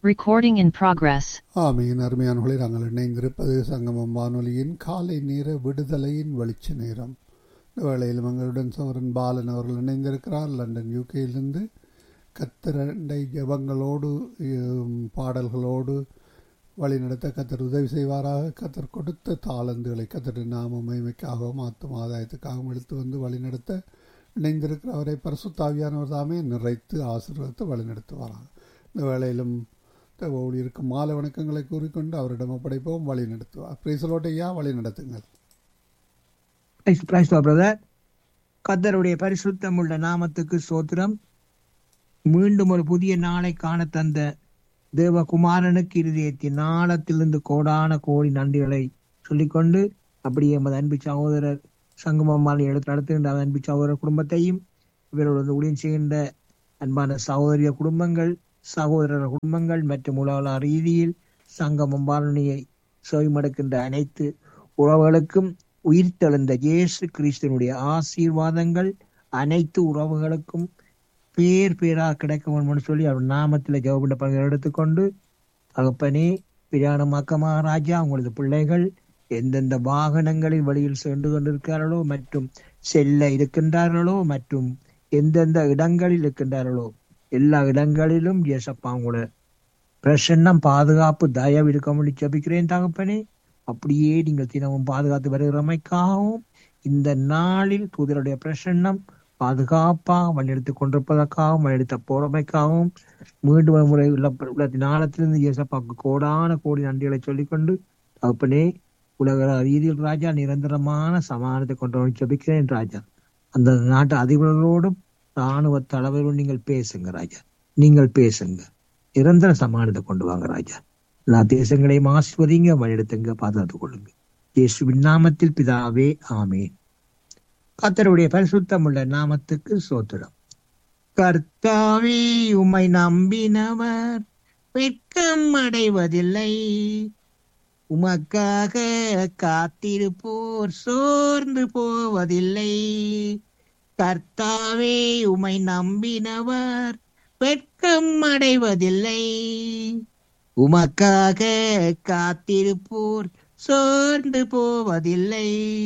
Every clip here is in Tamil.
Recording in progress. ஆமையின் அருமையானவர்களை நாங்கள் இணைந்திருப்பது சங்கமம் வானொலியின் காலை நேர விடுதலையின் வெளிச்ச நேரம் இந்த வேளையில் எங்களுடன் சோரன் பாலன் அவர்கள் இணைந்திருக்கிறார் லண்டன் யூகேயிலிருந்து கத்திரண்டை ஜபங்களோடு உம், பாடல்களோடு வழிநடத்த கத்தர் உதவி செய்வாராக கத்தர் கொடுத்த தாளந்துகளை கத்தர் நாம மகிமைக்காகவும் ஆத்தும ஆதாயத்துக்காகவும் எடுத்து வந்து வழிநடத்த இணைந்திருக்கிற அவரை பரிசுத்தாவியானவர் தாமே நிறைத்து ஆசீர்வதித்து வழிநடத்துவாராக இந்த வேளையிலும் தேவ ஊழியருக்கு மாலை வணக்கங்களை கூறிக்கொண்டு அவரிடம் ஒப்படைப்போம் வழி நடத்துவார் பிரைசலோட்டையா வழி நடத்துங்கள் Praise praise the Lord, brother. கர்த்தருடைய பரிசுத்தம் உள்ள நாமத்துக்கு சோத்திரம் மீண்டும் ஒரு புதிய நாளை காண தந்த தேவகுமாரனுக்கு இருதயத்தின் நாளத்திலிருந்து கோடான கோடி நன்றிகளை சொல்லிக்கொண்டு அப்படியே எமது அன்பு சகோதரர் சங்கமம்மாள் எடுத்து நடத்துகின்ற அந்த அன்பு சகோதரர் குடும்பத்தையும் இவரோடு ஊழியம் செய்கின்ற அன்பான சகோதரிய குடும்பங்கள் சகோதரர் குடும்பங்கள் மற்றும் உலக ரீதியில் சங்கமம் பாலனியை செவிமடுக்கின்ற அனைத்து உறவுகளுக்கும் உயிர்த்தெழுந்த இயேசு கிறிஸ்துவனுடைய ஆசீர்வாதங்கள் அனைத்து உறவுகளுக்கும் பேர் பேராக கிடைக்க வேண்டும்னு சொல்லி அவர் நாமத்தில் ஜெவபிண்ட பலனை எடுத்துக்கொண்டு தகப்பனே பிரியாணமாக்க ராஜா உங்களது பிள்ளைகள் எந்தெந்த வாகனங்களில் வழியில் சென்று கொண்டிருக்கிறார்களோ மற்றும் செல்ல இருக்கின்றார்களோ மற்றும் எந்தெந்த இடங்களில் இருக்கின்றார்களோ எல்லா இடங்களிலும் இயேசப்பா உங்களை பிரசன்னம் பாதுகாப்பு தயவு இருக்க முடியும் ஜபிக்கிறேன் தகப்பனே அப்படியே நீங்கள் தினமும் பாதுகாத்து வருகிறமைக்காகவும் இந்த நாளில் தூதருடைய பிரசன்னம் பாதுகாப்பாக வழிநடத்திக் கொண்டிருப்பதற்காகவும் வழிநடத்த போறமைக்காகவும் மீண்டும் ஒரு முறை உள்ள உள்ள நாளத்திலிருந்து இயேசப்பாக்கு கோடான கோடி நன்றிகளை சொல்லிக்கொண்டு தகப்பனே உலக ரீதியில் ராஜா நிரந்தரமான சமாதானத்தை கொண்டு ஜபிக்கிறேன் ராஜா அந்த நாட்டு அதிபர்களோடும் ராணுவ தலைவரோடும் நீங்கள் பேசுங்க ராஜா நீங்கள் பேசுங்க நிரந்தர சமாதானத்தை கொண்டு வாங்க ராஜா எல்லா தேசங்களையும் ஆசிர்வதிங்க வழிநடத்துங்க பாதுகாத்துக் கொள்ளுங்க இயேசுவின் நாமத்தில் பிதாவே ஆமேன் கர்த்தருடைய பரிசுத்தம் உள்ள நாமத்துக்கு சோத்திரம் கர்த்தாவே உம்மை நம்பினவர் வெட்கம் அடைவதில்லை உமக்காக காத்திருப்போர் சோர்ந்து போவதில்லை கர்த்தாவே உம்மை நம்பினவர் வெட்கம் அடைவதில்லை உமக்காக காத்திருப்போர் சோர்ந்து போவதில்லை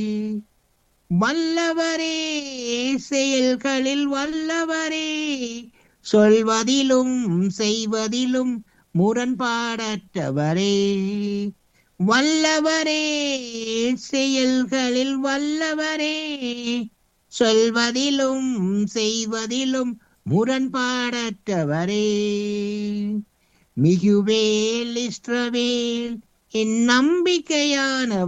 வல்லவரே செயல்களில் வல்லவரே சொல்வதிலும் செய்வதிலும் முரண்பாடற்றவரே வல்லவரே செயல்களில் வல்லவரே சொல்வதிலும் செய்வதிலும் முரண்பாடற்றவரே மிகுவேல் இஸ்ரவேல் என் நம்பிக்கையான